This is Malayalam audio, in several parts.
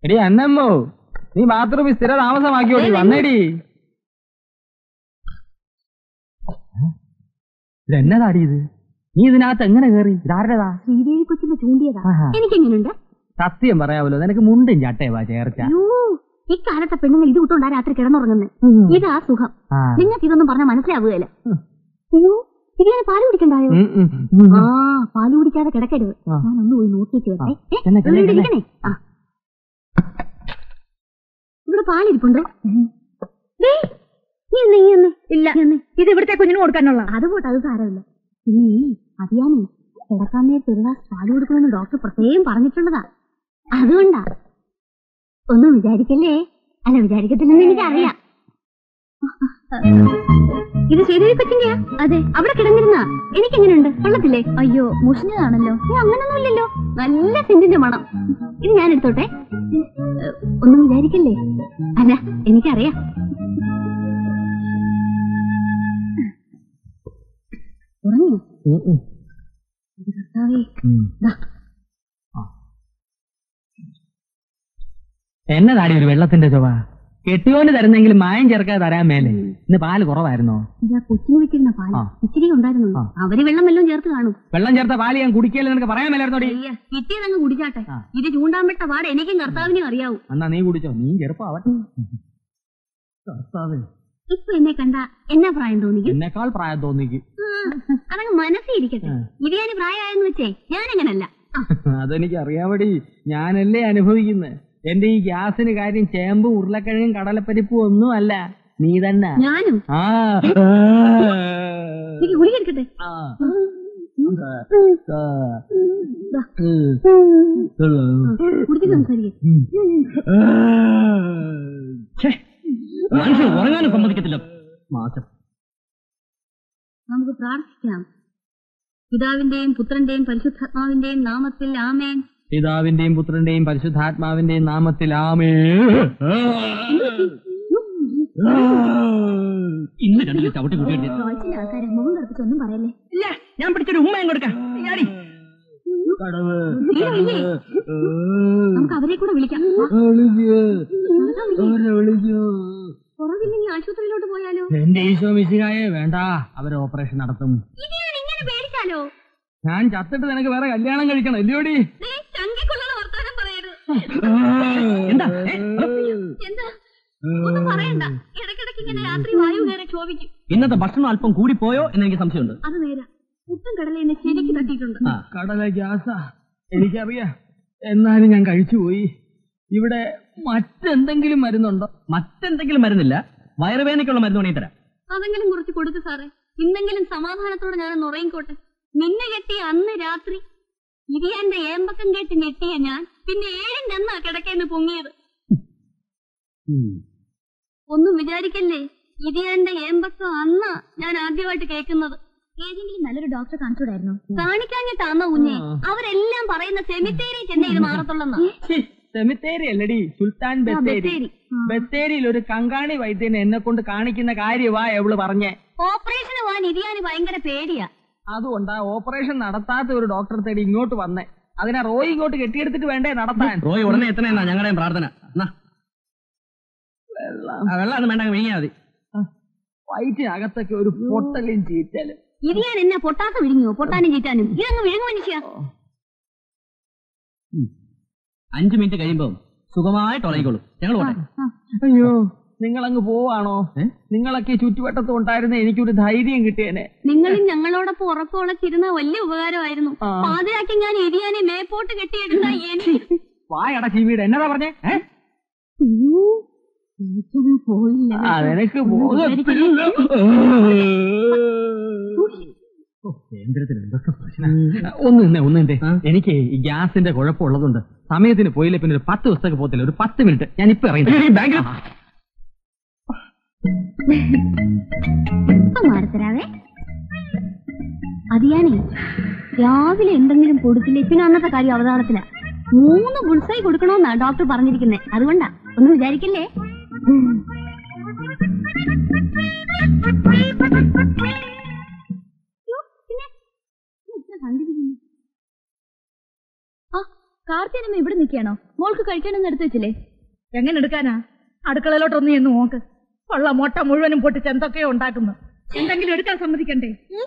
എടി അന്നമ്മോ നീ ബാത്റൂമിൽ സ്ഥിര താമസമാക്കിയോടി വന്നേടി ഇതെന്നതാടി ഇത് നീ ഇതിനകത്ത് എങ്ങനെ കയറി ഇതാരുടേതാ ശ്രീദേവി കൊച്ചിന്റെ ചൂണ്ടിയതാ ആഹാ. എനിക്കെങ്ങനെയുണ്ട് സത്യം പറയാമല്ലോ നിനക്ക് മുണ്ടും ചട്ടയവാ ചേർച്ച അയ്യോ ഇക്കാലത്തെ പെണ്ണുങ്ങൾ ഇത് വിട്ടുകൊണ്ടാ രാത്രി കിടന്നുറങ്ങുന്നത് ഇതാ സുഖം ആ. നിങ്ങൾക്ക് ഇതൊന്നും പറഞ്ഞാൽ മനസ്സിലാവുകയല്ല ഉം. അയ്യോ ഇത് ഞാൻ പാല് കുടിക്കണ്ടായോ ഉം, ഉം, ഉം. ആ പാല് കുടിക്കാതെ കിടക്കരുത് ആ. ഞാൻ ഒന്ന് പോയി നോക്കിയിട്ട് വരട്ടെ ഏ, ചെന്നെ, ചെന്നെ, ഇവിടെ ചെന്നെ. ഇരിക്കണേ ആ ഇവിടെ പാലിരിപ്പുണ്ടോ ദേ, നീ ഒന്ന്, നീ ഒന്ന്. ഇല്ല നീ ഒന്ന്. ഇത് ഇവിടുത്തെ കുഞ്ഞിന് കൊടുക്കാനുള്ള അത് പോട്ടെ അത് സാരമില്ല പിന്നെ അറിയാനേ കിടക്കാൻ നേരത്തെ ഒരു ഗ്ലാസ് പാല് കൊടുക്കണമെന്ന് ഡോക്ടർ പ്രത്യേകം പറഞ്ഞിട്ടുള്ളതാ അതുകൊണ്ടാ ഒന്നും വിചാരിക്കല്ലേ അല്ല വിചാരിക്കത്തില്ലെന്ന് എനിക്കറിയാം ഇത് ശ്രീദേവി കൊച്ചിന്റെയാ അതെ അവിടെ കിടന്നിരുന്ന എനിക്കെങ്ങനെയുണ്ട് കൊള്ളത്തില്ലേ അയ്യോ മുഷിഞ്ഞതാണല്ലോ ഏ അങ്ങനൊന്നുമില്ലല്ലോ നല്ല സെന്റിന്റെ മണം ഇത് ഞാൻ എടുത്തോട്ടെ ഏ, ഒന്നും വിചാരിക്കല്ലേ അല്ല എനിക്കറിയാം ഉറങ്ങിയോ ഉം, ഉം. കർത്താവേ ഉം. ദാ. എന്നതാടി ഒരു വെള്ളത്തിന്റെ ചൊവ കെട്ടിയോന് തരുന്നെങ്കിലും മായം ചേർക്കാതെ തരാൻ മേലെ ഇന്ന് പാല് കുറവായിരുന്നോ ഇതാ കൊച്ചിന് വെച്ചിരുന്ന പാല് ആ. ഇച്ചിരി ഉണ്ടായിരുന്നു ആ. അവര് വെള്ളം വല്ലതും ചേർത്ത് കാണും വെള്ളം ചേർത്ത പാല് ഞാൻ കുടിക്കല്ലേ നിനക്ക് പറയാൻ മേലായിരുന്നോടി കിട്ടിയതങ്ങ് കുടിച്ചാട്ടെ ആ. ഇത് ചൂണ്ടാൻ വിട്ട പാട് എനിക്കും കർത്താവിനും അറിയാവൂ എന്നാ നീ കുടിച്ചോ നീ ചെറുപ്പമാവട്ടെ കർത്താവേ, ഇപ്പൊ എന്നെ കണ്ട എന്നാ പ്രായം തോന്നിക്കും എന്നെക്കാൾ പ്രായം തോന്നിക്ക് അതങ്ങ് മനസ്സിൽ ഇരിക്കട്ടെ ആ. ഇത് ഞാൻ പ്രായമായെന്ന് വെച്ചേ ഞാൻ അങ്ങനല്ല അതെനിക്ക് അറിയാമടി ഞാനല്ലേ അനുഭവിക്കുന്നത് എന്റെ ഈ ഗ്യാസിന് കാര്യം ചേമ്പും ഉരുളക്കിഴങ്ങും കടലപ്പരിപ്പും ഒന്നും അല്ല നീ തന്നെ ഞാനും ആ എനിക്ക് ഗുളിക എടുക്കട്ടെ ആ. ദാ. കുടിച്ചിട്ട് സംസാരിക്കും മനുഷ്യൻ ഉറങ്ങാനും സമ്മതിക്കത്തില്ല മാസം നമുക്ക് പ്രാർത്ഥിക്കാം പിതാവിന്റെയും പുത്രന്റെയും പരിശുദ്ധാത്മാവിന്റെയും നാമത്തിൽ ആമേൻ പിതാവിന്റെയും പുത്രന്റെയും പരിശുദ്ധാത്മാവിന്റെയും നാമത്തിൽ ആമേ ഇന്ന് രണ്ടിൽ ചവിട്ടി കൂട്ടിയിട്ട് ചോയ്സിന്റെ ആൾക്കാരെ മുഖം കറുപ്പിച്ചൊന്നും പറയല്ലേ ഇല്ല ഞാൻ പിടിച്ചൊരു ഉമ്മയും കൊടുക്കാം ഇയ്യാടി. കടവ് ഇല്ലേ? നമുക്ക് അവരെ കൂടെ വിളിക്കാം വാ. നടക്കാൻ വിളി. കുറവില്ലെങ്കിൽ ആശുപത്രിയിലോട്ട് പോയാലോ എന്റെ ഈശോ മിശിഹായെ വേണ്ട അവര് ഓപ്പറേഷൻ നടത്തും ഇത് ഞാൻ ഇങ്ങനെ പേടിച്ചാലോ ഞാൻ ചത്തിട്ട് നിനക്ക് വേറെ കല്യാണം കഴിക്കണം ഇല്ലയോടി ദേ, ചങ്കിക്കൊള്ളുന്ന വർത്താനം പറയരുത് എന്താ എന്താ ഒന്നും പറയണ്ട ഇടയ്ക്കിടയ്ക്ക് ഇങ്ങനെ രാത്രി വായു കയറി ക്ഷോഭിക്കും ഇന്നത്തെ ഭക്ഷണം അല്പം കൂടി പോയോ എന്ന് എനിക്ക് സംശയമുണ്ട് അത് നേരാ പുട്ടും കടല എന്നെ ശരിക്ക് തട്ടിയിട്ടുണ്ട് കടല ഗ്യാസ എനിക്കറിയാം എന്നാലും ഞാൻ കഴിച്ചുപോയി ഇവിടെ മറ്റെന്തെങ്കിലും മരുന്നുണ്ടോ മറ്റെന്തെങ്കിലും മരുന്നില്ല വയറുവേദനയ്ക്കുള്ള മരുന്ന് വേണമെങ്കിൽ തരാം അതെങ്കിലും കുറച്ച് കൊടുക്ക് സാറേ ഇന്നെങ്കിലും സമാധാനത്തോടെ ഞാൻ ഉറങ്ങിക്കോട്ടെ നിന്നെ കെട്ടിയ അന്ന് രാത്രി ഇരിയാന്റെ ഏമ്പക്കം കേട്ട് ഞെട്ടിയ ഞാൻ പിന്നെ ഏഴിന്റെ അന്നാ കിടക്കേന്ന് പൊങ്ങിയത് ഒന്നും വിചാരിക്കല്ലേ ഇരിയാന്റെ ഏമ്പക്കം അന്നാ ഞാൻ ആദ്യമായിട്ട് കേൾക്കുന്നത് ഏതെങ്കിലും നല്ലൊരു ഡോക്ടറെ കാണിച്ചൂടായിരുന്നു കാണിക്കാഞ്ഞിട്ടാന്നോ കുഞ്ഞെ അവരെല്ലാം പറയുന്ന സെമിത്തേരി ചെന്നൈ ഇത് മാറത്തുള്ളന്നാ സെമിത്തേരി അല്ലടി സുൽത്താൻ ബത്തേരി ബത്തേരി. ആ. ബത്തേരിയിൽ ഒരു കങ്കാണി വൈദ്യനെ എന്നെ കൊണ്ട് കാണിക്കുന്ന കാര്യവാ എവള് പറഞ്ഞേ ഓപ്പറേഷന് പോവാൻ ഇരിയാന് ഭയങ്കര പേടിയാ അതുകൊണ്ടാ ഓപ്പറേഷൻ നടത്താത്ത ഒരു ഡോക്ടറെ തേടി ഇങ്ങോട്ട് വന്നേ അതിനെ റോയ് ഇങ്ങോട്ട് കെട്ടിയെടുത്തിട്ട് വേണ്ടേ നടത്താൻ റോയ് ഉടനെ എത്തണെന്നാ ഞങ്ങളുടെയും പ്രാർത്ഥന എന്നാ. ആ, വെള്ളം ഒന്നും വേണ്ട വിഴിഞ്ഞാ മതി വയറ്റിനകത്തൊക്കെ ഒരു പൊട്ടലും ചീറ്റലും ഇരിയാൻ എന്നെ പൊട്ടാത്ത വിഴുങ്ങിയോ പൊട്ടാനും ചീറ്റാനും ഇതങ്ങ് വിഴുങ്ങു മനുഷ്യ അഞ്ചു മിനിറ്റ് കഴിയുമ്പോ സുഖമായിട്ട് ഉറങ്ങിക്കോളൂ ഞങ്ങൾ പോട്ടെ അയ്യോ നിങ്ങളങ്ങ് പോവാണോ ഏ? നിങ്ങളൊക്കെ ഈ ചുറ്റുവട്ടത്ത് ഉണ്ടായിരുന്ന എനിക്കൊരു ധൈര്യം കിട്ടിയേനെ നിങ്ങളും ഞങ്ങളോടൊപ്പം ഉറക്കമുളച്ചിരുന്ന വലിയ ഉപകാരമായിരുന്നു ആ. പാതിരാക്കി ഞാൻ ഇരിയാനെ മേപ്പോട്ട് കെട്ടിയെടുത്ത എനിക്ക് വായട ചീവീട് എന്നതാ പറഞ്ഞേ ഏ? പോയില്ല ആ, നിനക്ക് വിചാരിക്കില്ല. ഓ, കേന്ദ്രത്തിന് എന്തൊക്കെ പ്രശ്നം ഒന്ന് നിന്നേ ഒന്ന് നിന്നേ ആ? എനിക്ക് ഈ ഗ്യാസിന്റെ കുഴപ്പമുള്ളതുകൊണ്ട് സമയത്തിന് പോയില്ല പിന്നെ ഒരു പത്ത് ദിവസത്തേക്ക് പോകത്തില്ല ഒരു പത്ത് മിനിറ്റ് ഞാൻ ഇപ്പൊ ഇറങ്ങി ബാങ്കിൽ ഇപ്പൊ മാറത്തരാവേ അതിയാനേ രാവിലെ എന്തെങ്കിലും കൊടുത്തില്ലേ പിന്നെ അന്നത്തെ കാര്യം അവതാളത്തില മൂന്ന് ബുൾസായി കൊടുക്കണമെന്നാ ഡോക്ടർ പറഞ്ഞിരിക്കുന്നേ അതുകൊണ്ടാ ഒന്നും വിചാരിക്കല്ലേ യ്യോ, പിന്നെ, ഇതെന്താ കണ്ടിരിക്കുന്നെ? ആ കാർത്തിയനമ്മ ഇവിടെ നിൽക്കുകയാണോ മോൾക്ക് കഴിക്കാനൊന്നും എടുത്തു വെച്ചില്ലേ എങ്ങനെ എടുക്കാനാ അടുക്കളയിലോട്ടൊന്ന് എന്ന് നോക്ക് ഉള്ള മുട്ട മുഴുവനും പൊട്ടിച്ച് എന്തൊക്കെയോ ഉണ്ടാക്കുന്നു എന്തെങ്കിലും എടുക്കാൻ സമ്മതിക്കണ്ടേ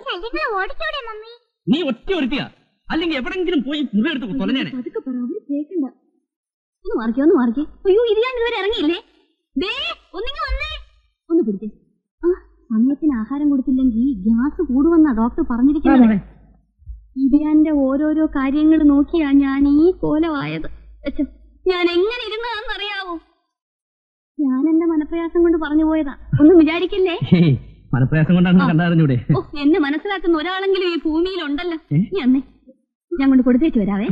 നീ ഒറ്റ ഒരുത്തിയാ അല്ലെങ്കിൽ എവിടെങ്കിലും പോയി മുറിയെടുത്ത് തൊലഞ്ഞേനെ പതുക്കെ പറ അവര് കേൾക്കണ്ട ഒന്ന് മാറിക്കേ ഒന്ന് മാറിക്കേ അയ്യോ ഇത് ഞാൻ ഇതുവരെ ഇറങ്ങിയില്ലേ ദേ ഒന്നിങ്ങ് വന്നേ ഒന്ന് പിടിച്ചേ ആ സമയത്തിന് ആഹാരം കൊടുത്തില്ലെങ്കിൽ ഗ്യാസ് കൂടുമെന്നാ ഡോക്ടർ പറഞ്ഞിരിക്കുന്നത് ഇതിയാന്റെ ഓരോരോ കാര്യങ്ങൾ നോക്കിയാ ഞാൻ ഈ കോലമായത് അച്ഛോ, ഞാൻ എങ്ങനെ ഇരുന്നതാണെന്നറിയാവോ ഞാൻ എന്റെ മനപ്രയാസം കൊണ്ട് പറഞ്ഞു പോയതാ ഒന്നും വിചാരിക്കില്ലേ മനപ്രയാസം കൊണ്ടാണ് കണ്ടറിഞ്ഞൂടെ ഓ എന്നെ മനസ്സിലാക്കുന്ന ഒരാളെങ്കിലും ഈ ഭൂമിയിലുണ്ടല്ലോ നീ അന്നേ ഞാൻ കൊണ്ട് കൊടുത്തേച്ച് വരാവേ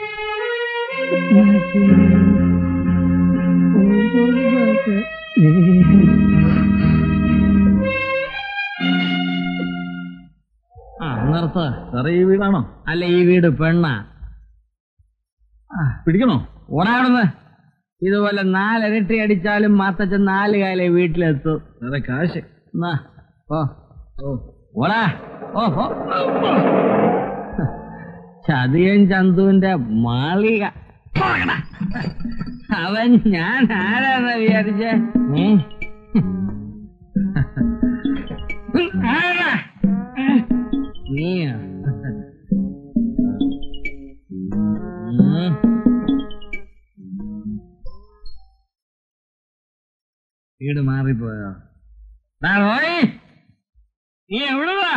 ആ നിർത്ത സാറേ ഈ വീടാണോ അല്ല ഈ വീട് പെണ്ണ പിടിക്കണോ ഓടാടുന്ന് ഇതുപോലെ നാലിരട്ടി അടിച്ചാലും മാത്തച്ഛൻ നാല് കാലേ വീട്ടിലെത്തും സാറേ കാശ് എന്നാ ഓ ഓ ഓടാ ഓ ഓ ചതിയൻ ചന്തുവിന്റെ മാളിക പോകടാ. അവൻ ഞാൻ ആരാന്ന് വിചാരിച്ചേ ഏ? ആരാ നീയാ ഉം. വീട് മാറിപ്പോയോ ഡാ റോയ്, നീ എവിടുവാ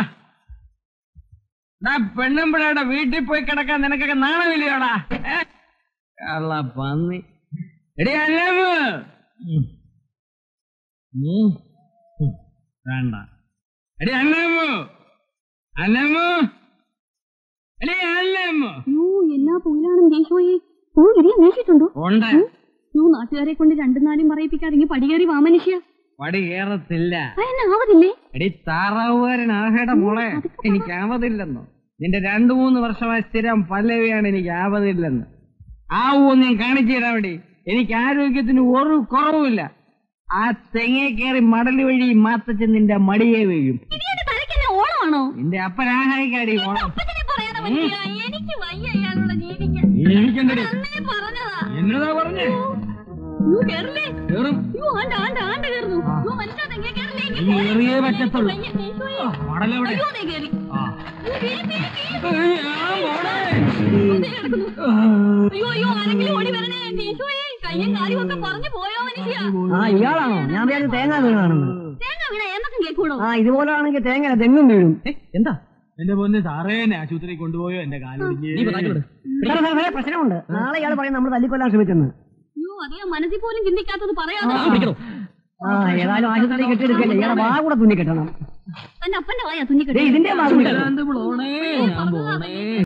ഡാ പെണ്ണുമ്പിടയുടെ വീട്ടിൽ പോയി കിടക്കാൻ നിനക്കൊക്കെ നാണമില്ലയോടാ ഏ? കള്ള പന്നി എടി അല്ലമ്മ ഉം. ഉം. ഉം. വേണ്ട എടി അല്ലമ്മ അല്ലമ്മ എടി അല്ലമ്മ അയ്യോ എന്നാ പുല്ലാണെന്ന് ദേശോയെ ഓ ഇരിയാൻ വീശിട്ടുണ്ടോ ഉണ്ട് അയ്യോ നാട്ടുകാരെ കൊണ്ട് രണ്ടും നാലും പറയിപ്പിക്കാതെ പടികേറി വാ മനുഷ്യ പടി കയറത്തില്ല അതെന്നാ ആവതില്ലേ എടി താറാവുകാരൻ ആഹയുടെ മോളെ എനിക്ക് ആവതില്ലെന്നോ നിന്റെ രണ്ടു മൂന്ന് വർഷമായി സ്ഥിരം പല്ലവിയാണ് എനിക്ക് ആവതില്ലെന്ന് ആവൂ ഞാൻ കാണിച്ചു തരാൻ വേണ്ടി എനിക്ക് ആരോഗ്യത്തിന് ഒരു കുറവുമില്ല ആ തെങ്ങേ കയറി മടലി വഴി മാത്തച്ഛൻ നിന്റെ മടിയെ വീഴും ഇതിന്റെ തലയ്ക്കെന്നെ ഓണമാണോ നിന്റെ അപ്പനാഹായിക്കാടി ഓണം അപ്പച്ചനെ പറയാതെ മനുഷ്യ എനിക്ക് വയ്യ ഇയാളുള്ള ജീവിക്കാൻ എനിക്കെന്തടി അന്നേ പറഞ്ഞതാ എന്നതാ പറഞ്ഞേ അയ്യോ കേറില്ലേ കേറും അയ്യോ ആണ്ട ആണ്ട ആണ്ട കേറുന്നു അയ്യോ മനുഷ്യ തെങ്ങേ കേറില്ലേ എനിക്ക് ഈ പോയി. എറിയേ പറ്റത്തുള്ളൂ. വയ്യ, ദേശോയെ. മടലെവിടെ അയ്യോ ദേ കേറി ആ. അയ്യോ, കേറി, കേറി, കേറി. ഏയ്, ആ മോളെ. അയ്യോ, ദേ കിടക്കുന്നു. അയ്യോ അയ്യോ ആരെങ്കിലും ഓടി വരണേ ദേശോയെ കയ്യും കാലും ഒക്കെ പറഞ്ഞു പോയോ മനുഷ്യ ആ ഇയാളാണോ ഞാൻ വിചാരിച്ചു തേങ്ങ വീണാണെന്ന് തേങ്ങ വീണ എന്നൊക്കെ കേൾക്കൂടോ ആ ഇതുപോലെ ആണെങ്കിൽ തേങ്ങ തെങ്ങും വീഴും എന്താ എന്റെ പൊന്ന് സാറേ എന്നെ ആശുപത്രി കൊണ്ടുപോയോ എന്റെ കാലൊടിഞ്ഞ് നീ പറഞ്ഞു വിട് സാറേ, സാറേ, സാറേ, പ്രശ്നമുണ്ട് നാളെ ഇയാൾ പറയും നമ്മൾ തല്ലിക്കൊല്ലാൻ ശ്രമിച്ചെന്ന് അയ്യോ അതേ മനസ്സിൽ പോലും ചിന്തിക്കാത്തത് പറയാതെ പിടിക്കണോ ആ ഏതായാലും ആശുപത്രി കെട്ടിയെടുക്കല്ലേ ഇയാളെ വാ കൂടെ തുന്നി കെട്ടണം തന്റെ അപ്പന്റെ വായ ദേ, തുന്നിക്കെട്ടി ഇതിന്റെ വാ തുന്നി കെട്ടണം ഭ്രാന്ത് പോണേ ഞാൻ പോണേ